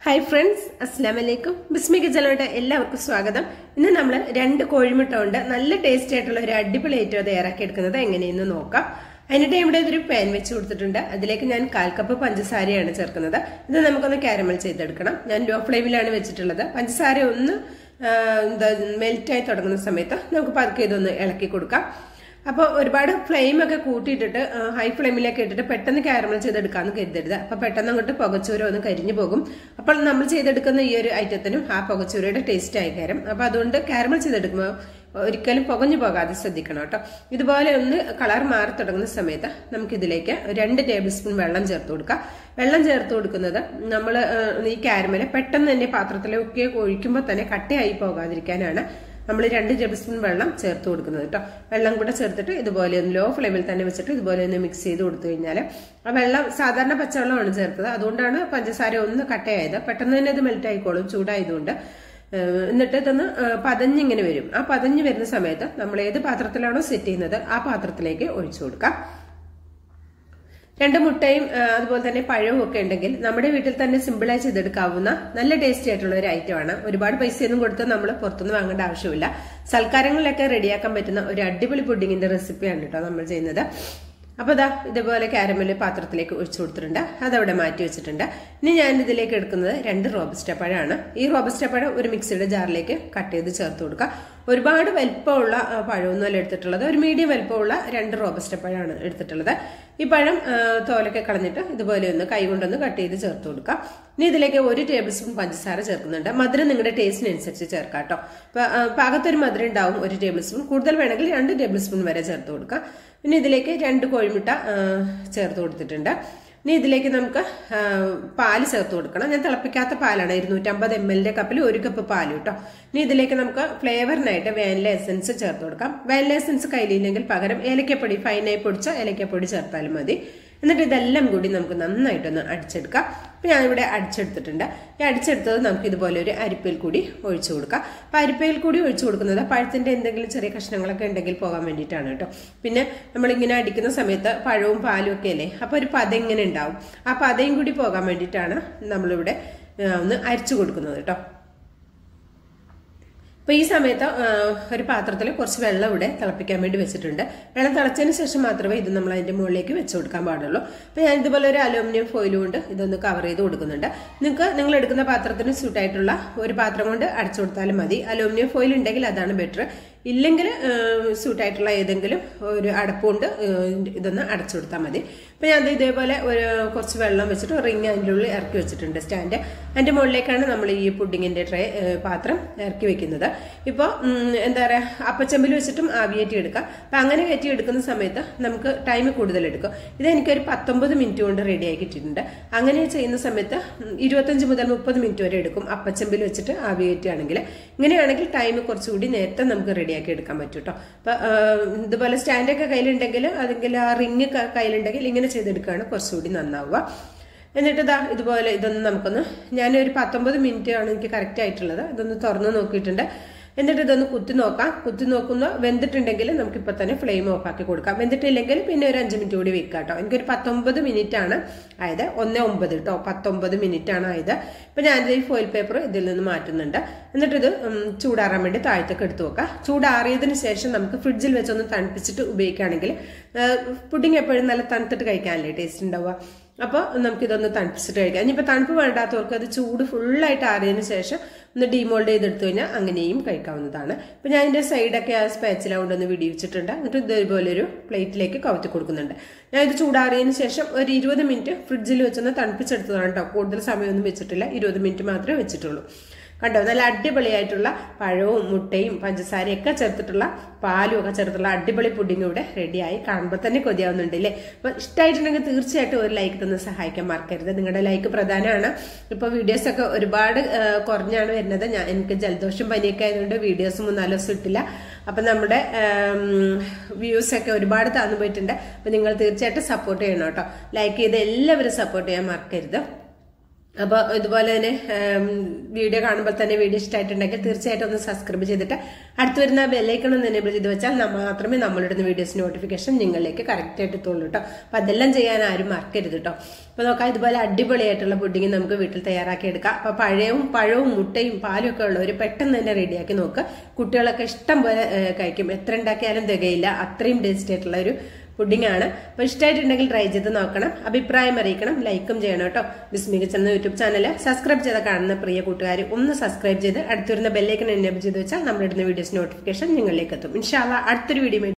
hi friends അസ്സാം വലൈക്കും ബിസ്മി കിച്ചലോട്ട് എല്ലാവർക്കും സ്വാഗതം ഇന്ന് നമ്മൾ രണ്ട് കോഴിമുട്ട കൊണ്ട് നല്ല ടേസ്റ്റി ആയിട്ടുള്ള ഒരു അടിപൊളി ഏറ്റവും തയ്യാറാക്കി എടുക്കുന്നത് എങ്ങനെയെന്ന് നോക്കാം അതിനിടെ ഇവിടെ ഒരു പാൻ വെച്ച് കൊടുത്തിട്ടുണ്ട് അതിലേക്ക് ഞാൻ കാൽ കപ്പ് പഞ്ചസാരയാണ് ചേർക്കുന്നത് ഇത് നമുക്കൊന്ന് കാരമൽ ചെയ്തെടുക്കണം ഞാൻ ലോ ഫ്ലെയിമിലാണ് വെച്ചിട്ടുള്ളത് പഞ്ചസാര ഒന്ന് ആ, എന്താ മെൽറ്റായി തുടങ്ങുന്ന സമയത്ത് നമുക്ക് പതുക്കെ ഇതൊന്ന് ഇളക്കി കൊടുക്കാം അപ്പോൾ ഒരുപാട് ഫ്ലെയിം ഒക്കെ കൂട്ടിയിട്ടിട്ട് ഹൈ ഫ്ലെയിമിലേക്ക് ഇട്ടിട്ട് പെട്ടെന്ന് കാരമൽ ചെയ്തെടുക്കാമെന്ന് കരുതരുത് അപ്പോൾ പെട്ടെന്ന് അങ്ങോട്ട് പുകച്ചൂര ഒന്ന് കരിഞ്ഞു പോകും അപ്പോൾ നമ്മൾ ചെയ്തെടുക്കുന്ന ഈ ഒരു ഐറ്റത്തിനും ആ പുകച്ചൂരയുടെ ടേസ്റ്റ് ആയി കയറും അപ്പോൾ അതുകൊണ്ട് കാരമൽ ചെയ്തെടുക്കുമ്പോൾ ഒരിക്കലും പുകഞ്ഞു പോകാതെ ശ്രദ്ധിക്കണം കേട്ടോ ഇതുപോലെ ഒന്ന് കളർ മാറി തുടങ്ങുന്ന സമയത്ത് നമുക്കിതിലേക്ക് രണ്ട് ടേബിൾ സ്പൂൺ വെള്ളം ചേർത്ത് കൊടുക്കാം വെള്ളം ചേർത്ത് കൊടുക്കുന്നത് നമ്മൾ ഈ കാരമല് പെട്ടെന്ന് തന്നെ പാത്രത്തിലൊക്കെ ഒഴിക്കുമ്പോൾ തന്നെ കട്ടയായി പോകാതിരിക്കാനാണ് നമ്മൾ രണ്ട് ടേബിൾ സ്പൂൺ വെള്ളം ചേർത്ത് കൊടുക്കുന്നത് കേട്ടോ വെള്ളം കൂടെ ചേർത്തിട്ട് ഇതുപോലെ ഒന്ന് ലോ ഫ്ലെയിമിൽ തന്നെ വെച്ചിട്ട് ഇതുപോലെ ഒന്ന് മിക്സ് ചെയ്ത് കൊടുത്തു കഴിഞ്ഞാൽ ആ വെള്ളം സാധാരണ പച്ചവെള്ളമാണ് ചേർത്തത് അതുകൊണ്ടാണ് പഞ്ചസാര ഒന്ന് കട്ടയായത് പെട്ടെന്ന് തന്നെ ഇത് മെൽറ്റ് ആയിക്കോളും ചൂടായതുകൊണ്ട് ഏഹ് എന്നിട്ട് ഇതൊന്ന് ഏഹ് പതഞ്ഞിങ്ങനെ വരും ആ പതഞ്ഞ് വരുന്ന സമയത്ത് നമ്മൾ ഏത് പാത്രത്തിലാണോ സെറ്റ് ചെയ്യുന്നത് ആ പാത്രത്തിലേക്ക് ഒഴിച്ചു കൊടുക്കാം രണ്ട് മുട്ടയും ആ, അതുപോലെ തന്നെ പഴവും ഒക്കെ ഉണ്ടെങ്കിൽ നമ്മുടെ വീട്ടിൽ തന്നെ സിമ്പിളായി ചെയ്തെടുക്കാവുന്ന നല്ല ടേസ്റ്റി ആയിട്ടുള്ള ഒരു ഐറ്റമാണ് ഒരുപാട് പൈസയൊന്നും കൊടുത്ത് നമ്മൾ പുറത്തുനിന്ന് വാങ്ങേണ്ട ആവശ്യമില്ല സൽക്കാരങ്ങളിലൊക്കെ റെഡിയാക്കാൻ പറ്റുന്ന ഒരു അടിപൊളി പുഡിങ്ങിന്റെ റെസിപ്പിയാണ് കേട്ടോ നമ്മൾ ചെയ്യുന്നത് അപ്പൊ ഇതാ ഇതുപോലെ കാരമല് പാത്രത്തിലേക്ക് ഒഴിച്ചു കൊടുത്തിട്ടുണ്ട് അതവിടെ മാറ്റി വെച്ചിട്ടുണ്ട് ഇനി ഞാൻ ഇതിലേക്ക് എടുക്കുന്നത് രണ്ട് റോബസ്റ്റ പഴമാണ് ഈ റോബസ്റ്റ പഴം ഒരു മിക്സിയുടെ ജാറിലേക്ക് കട്ട് ചെയ്ത് ചേർത്ത് കൊടുക്കുക ഒരുപാട് വലിപ്പമുള്ള ആ, പഴമൊന്നുമല്ല എടുത്തിട്ടുള്ളത് ഒരു മീഡിയം വലിപ്പമുള്ള രണ്ട് റോബസ്റ്റ പഴമാണ് എടുത്തിട്ടുള്ളത് ഈ പഴം ആ, തോലൊക്കെ കളഞ്ഞിട്ട് ഇതുപോലെ ഒന്ന് കൈ കൊണ്ടൊന്ന് കട്ട് ചെയ്ത് ചേർത്ത് കൊടുക്കാം ഇനി ഇതിലേക്ക് ഒരു ടേബിൾ സ്പൂൺ പഞ്ചസാര ചേർക്കുന്നുണ്ട് മധുരം നിങ്ങളുടെ ടേസ്റ്റിനനുസരിച്ച് ചേർക്കാം കേട്ടോ അപ്പൊ ആ, പാകത്തൊരു മധുരം ഉണ്ടാവും ഒരു ടേബിൾ സ്പൂൺ കൂടുതൽ വേണമെങ്കിൽ രണ്ട് ടേബിൾ സ്പൂൺ വരെ ചേർത്ത് കൊടുക്കാം പിന്നെ ഇതിലേക്ക് രണ്ട് കോഴിമുട്ട ആ, ചേർത്ത് കൊടുത്തിട്ടുണ്ട് ഇനി ഇതിലേക്ക് നമുക്ക് ആ, പാല് ചേർത്ത് കൊടുക്കണം ഞാൻ തിളപ്പിക്കാത്ത പാലാണ് ഇരുന്നൂറ്റമ്പത് എം എല്ലിന്റെ കപ്പിൽ ഒരു കപ്പ് പാല് കേട്ടോ ഇനി ഇതിലേക്ക് നമുക്ക് ഫ്ലേവറിനായിട്ട് വാനില എസൻസ് ചേർത്ത് കൊടുക്കാം വാനില എസൻസ് കയ്യിലില്ലെങ്കിൽ പകരം ഏലക്കപ്പൊടി ഫൈനായി പൊടിച്ച ഏലക്കപ്പൊടി ചേർത്താലും മതി എന്നിട്ട് ഇതെല്ലാം കൂടി നമുക്ക് നന്നായിട്ടൊന്ന് അടിച്ചെടുക്കാം അപ്പം ഞാനിവിടെ അടിച്ചെടുത്തിട്ടുണ്ട് ഈ അടിച്ചെടുത്തത് നമുക്ക് ഇതുപോലെ ഒരു അരിപ്പയിൽ കൂടി ഒഴിച്ചു കൊടുക്കാം അപ്പം അരിപ്പയിൽ കൂടി ഒഴിച്ചു കൊടുക്കുന്നത് പഴത്തിൻ്റെ എന്തെങ്കിലും ചെറിയ കഷ്ണങ്ങളൊക്കെ ഉണ്ടെങ്കിൽ പോകാൻ വേണ്ടിയിട്ടാണ് കേട്ടോ പിന്നെ നമ്മളിങ്ങനെ അടിക്കുന്ന സമയത്ത് പഴവും പാലും ഒക്കെ അല്ലേ അപ്പോൾ ഒരു പത ഇങ്ങനെ ഉണ്ടാവും ആ പതയും കൂടി പോകാൻ വേണ്ടിയിട്ടാണ് നമ്മളിവിടെ ആ, ഒന്ന് അരിച്ചു കൊടുക്കുന്നത് കേട്ടോ അപ്പൊ ഈ സമയത്ത് ആ, ഒരു പാത്രത്തിൽ കുറച്ച് വെള്ളം ഇവിടെ തിളപ്പിക്കാൻ വേണ്ടി വെച്ചിട്ടുണ്ട് വെള്ളം തിളച്ചതിന് ശേഷം മാത്രമേ ഇത് നമ്മൾ അതിന്റെ മുകളിലേക്ക് വെച്ച് കൊടുക്കാൻ പാടുള്ളൂ അപ്പൊ ഞാൻ ഇതുപോലെ ഒരു അലൂമിനിയം ഫോയിൽ കൊണ്ട് ഇതൊന്ന് കവർ ചെയ്ത് കൊടുക്കുന്നുണ്ട് നിങ്ങൾക്ക് നിങ്ങൾ എടുക്കുന്ന പാത്രത്തിന് സ്യൂട്ടായിട്ടുള്ള ഒരു പാത്രം കൊണ്ട് അടച്ചു കൊടുത്താലും മതി അലൂമിനിയം ഫോയിൽ ഉണ്ടെങ്കിൽ അതാണ് ബെറ്റർ ഇല്ലെങ്കിൽ സ്യൂട്ടായിട്ടുള്ള ഏതെങ്കിലും ഒരു അടപ്പുകൊണ്ട് ഇതൊന്ന് അടച്ചു കൊടുത്താൽ മതി അപ്പം ഞാൻ ഇതേപോലെ ഒരു കുറച്ച് വെള്ളം വെച്ചിട്ട് റിങ് അതിൻ്റെ ഉള്ളിൽ ഇറക്കി വെച്ചിട്ടുണ്ട് സ്റ്റാൻഡ് അതിൻ്റെ മുകളിലേക്കാണ് നമ്മൾ ഈ പുഡിങ്ങിൻ്റെ ട്രേ പാത്രം ഇറക്കി വെക്കുന്നത് ഇപ്പോൾ എന്താ പറയുക അപ്പച്ചമ്പിൽ വെച്ചിട്ടും ആവിയേറ്റി എടുക്കാം അപ്പം അങ്ങനെ കയറ്റി എടുക്കുന്ന സമയത്ത് നമുക്ക് ടൈം കൂടുതൽ എടുക്കും ഇത് എനിക്കൊരു പത്തൊമ്പത് മിനിറ്റ് കൊണ്ട് റെഡി ആയി കിട്ടിയിട്ടുണ്ട് അങ്ങനെ ചെയ്യുന്ന സമയത്ത് ഉം, ഇരുപത്തഞ്ച് മുതൽ മുപ്പത് മിനിറ്റ് വരെ എടുക്കും അപ്പച്ചമ്പിൽ വെച്ചിട്ട് ആവിയേറ്റുകയാണെങ്കിൽ ഇങ്ങനെയാണെങ്കിൽ ടൈം കുറച്ചുകൂടി നേരത്തെ നമുക്ക് റെഡിയാക്കി എടുക്കാൻ പറ്റും കേട്ടോ അപ്പൊ ആ, ഇതുപോലെ സ്റ്റാൻഡൊക്കെ കയ്യിലുണ്ടെങ്കിൽ അല്ലെങ്കിൽ ആ റിങ് കയ്യിലുണ്ടെങ്കിൽ ഇങ്ങനെ ചെയ്തെടുക്കുകയാണ് കുറച്ചുകൂടി നന്നാവുക എന്നിട്ട് ഇതാ ഇതുപോലെ ഇതൊന്ന് നമുക്കൊന്ന് ഞാനൊരു പത്തൊമ്പത് മിനിറ്റ് ആണ് എനിക്ക് കറക്റ്റ് ആയിട്ടുള്ളത് ഇതൊന്ന് തുറന്ന് നോക്കിയിട്ടുണ്ട് എന്നിട്ട് ഇതൊന്ന് കുത്തി നോക്കാം കുത്തി നോക്കുന്ന വെന്തിട്ടുണ്ടെങ്കിൽ നമുക്കിപ്പോൾ തന്നെ ഫ്ലെയിം ഓഫ് ആക്കി കൊടുക്കാം വെന്തിട്ടില്ലെങ്കിൽ പിന്നെ ഒരു അഞ്ച് മിനിറ്റ് കൂടി വെക്കാം കേട്ടോ എനിക്കൊരു പത്തൊമ്പത് മിനിറ്റ് ആണ് ആയത് ഒന്ന് ഒമ്പത് കേട്ടോ പത്തൊമ്പത് മിനിറ്റ് ആണ് ആയത് ഇപ്പം ഞാനിത് ഈ ഫോയിൽ പേപ്പർ ഇതിൽ നിന്ന് മാറ്റുന്നുണ്ട് എന്നിട്ട് ഇത് ഉം, ചൂടാറാൻ വേണ്ടി താഴത്തേക്ക് എടുത്തു വെക്കാം ചൂടാറിയതിന് ശേഷം നമുക്ക് ഫ്രിഡ്ജിൽ വെച്ചൊന്ന് തണുപ്പിച്ചിട്ട് ഉപയോഗിക്കുകയാണെങ്കിൽ പുഡിങ് എപ്പോഴും നല്ല തണുത്തിട്ട് കഴിക്കാനല്ലേ ടേസ്റ്റ് ഉണ്ടാവുക അപ്പോൾ നമുക്കിതൊന്ന് തണുപ്പിച്ചിട്ട് കഴിക്കാം ഇനിയിപ്പോൾ തണുപ്പ് വേണ്ടാത്തവർക്ക് അത് ചൂട് ഫുള്ളായിട്ട് ആറിയതിന് ശേഷം ഒന്ന് ഡീമോൾഡ് ചെയ്തെടുത്തു കഴിഞ്ഞാൽ അങ്ങനെയും കഴിക്കാവുന്നതാണ് ഇപ്പം ഞാൻ ഇതിൻ്റെ സൈഡൊക്കെ ആ സ്പാച്ചില കൊണ്ടൊന്ന് വിടിയിച്ചിട്ടുണ്ട് എന്നിട്ട് ഇതേപോലെ ഒരു പ്ലേറ്റിലേക്ക് കവത്തി കൊടുക്കുന്നുണ്ട് ഞാൻ ഇത് ചൂടാറിയതിന് ശേഷം ഒരു ഇരുപത് മിനിറ്റ് ഫ്രിഡ്ജിൽ വെച്ചൊന്ന് തണുപ്പിച്ചെടുത്തതാണ് കേട്ടോ കൂടുതൽ സമയമൊന്നും വെച്ചിട്ടില്ല ഇരുപത് മിനിറ്റ് മാത്രമേ വെച്ചിട്ടുള്ളൂ കണ്ടോ നല്ല അടിപൊളിയായിട്ടുള്ള പഴവും മുട്ടയും പഞ്ചസാരയും ഒക്കെ ചേർത്തിട്ടുള്ള പാലും ഒക്കെ ചേർത്തുള്ള അടിപൊളി പുഡിംഗ് ഇവിടെ റെഡിയായി കാണുമ്പോൾ തന്നെ കൊതിയാവുന്നുണ്ട് അല്ലേ അപ്പൊ ഇഷ്ടമായിട്ടുണ്ടെങ്കിൽ തീർച്ചയായിട്ടും ഒരു ലൈക്ക് തന്ന് സഹായിക്കാൻ മറക്കരുത് നിങ്ങളുടെ ലൈക്ക് പ്രധാനമാണ് ഇപ്പൊ വീഡിയോസ് ഒക്കെ ഒരുപാട് ആ, കുറഞ്ഞാണ് വരുന്നത് ഞാൻ എനിക്ക് ജലദോഷം പനിയൊക്കെ ആയതുകൊണ്ട് വീഡിയോസ് മൂന്നാല് ദിവസം ഇട്ടില്ല അപ്പൊ നമ്മുടെ വ്യൂസ് ഒക്കെ ഒരുപാട് താന്നു പോയിട്ടുണ്ട് അപ്പൊ നിങ്ങൾ തീർച്ചയായിട്ടും സപ്പോർട്ട് ചെയ്യണം കേട്ടോ ലൈക്ക് ചെയ്ത് എല്ലാവരും സപ്പോർട്ട് ചെയ്യാൻ മറക്കരുത് അപ്പോൾ ഇതുപോലെ തന്നെ ഉം, വീഡിയോ കാണുമ്പോൾ തന്നെ വീഡിയോ ഇഷ്ടമായിട്ടുണ്ടെങ്കിൽ തീർച്ചയായിട്ടും ഒന്ന് സബ്സ്ക്രൈബ് ചെയ്തിട്ട് അടുത്ത് വരുന്ന ബെല്ലൈക്കൺ ഒന്ന് എനേബിൾ ചെയ്ത് വെച്ചാൽ നമ്മ- മാത്രമേ നമ്മളിടുന്ന വീഡിയോസ് നോട്ടിഫിക്കേഷൻ നിങ്ങളിലേക്ക് കറക്റ്റ് ആയിട്ട് എത്തുള്ളൂ കേട്ടോ അപ്പോൾ അതെല്ലാം ചെയ്യാൻ ആരും മറക്കരുത് കേട്ടോ അപ്പോൾ നോക്കാം ഇതുപോലെ അടിപൊളിയായിട്ടുള്ള പുഡിങ് നമുക്ക് വീട്ടിൽ തയ്യാറാക്കി എടുക്കാം അപ്പോൾ പഴയവും പഴവും മുട്ടയും പാലും ഒക്കെ ഉള്ളവർ പെട്ടെന്ന് തന്നെ റെഡിയാക്കി നോക്കുക കുട്ടികളൊക്കെ ഇഷ്ടം പോലെ ഏഹ്, കഴിക്കും എത്ര ഉണ്ടാക്കിയാലും തികയില്ല അത്രയും ടേസ്റ്റ് ആയിട്ടുള്ള ഒരു പുഡിംഗ് ആണ് അപ്പോൾ ഇഷ്ടമായിട്ടുണ്ടെങ്കിൽ ട്രൈ ചെയ്ത് നോക്കണം അഭിപ്രായം അറിയിക്കണം ലൈക്കും ചെയ്യണം കേട്ടോ വിസ്മി കിച്ചൻ എന്ന യൂട്യൂബ് ചാനൽ സബ്സ്ക്രൈബ് ചെയ്ത കാണുന്ന പ്രിയ കൂട്ടുകാർ ഒന്ന് സബ്സ്ക്രൈബ് ചെയ്ത് അടുത്തുവരുന്ന ബെല്ലേക്കൻ എനേബിൾ ചെയ്ത് വെച്ചാൽ നമ്മളിടുന്ന വീഡിയോസ് നോട്ടിഫിക്കേഷൻ നിങ്ങളിലേക്ക് എത്തും ഇൻഷാല്ല അടുത്തൊരു വീഡിയോ